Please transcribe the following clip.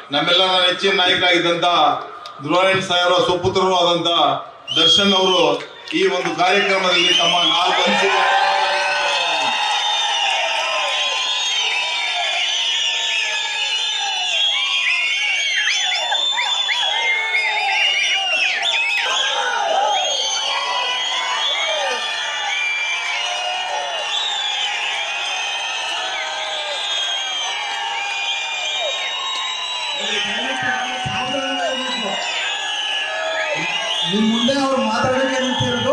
ನಮ್ಮೆಲ್ಲರ ನೆಚ್ಚಿನ ನಾಯಕರಾಗಿದ್ದಂತ ಧ್ರುವಣ್ ಸಾಹೇಬರ ಸುಪುತ್ರರು ಆದಂತ ದರ್ಶನ್ ಅವರು ಈ ಒಂದು ಕಾರ್ಯಕ್ರಮದಲ್ಲಿ ತಮ್ಮ ನಾಲ್ಕು ಅನಿಸಿಕೆ ನಿಮ್ ಮುಂದೆ ಅವ್ರು ಮಾತಾಡಕ್ಕೆ ನಿಂತಿರೋದು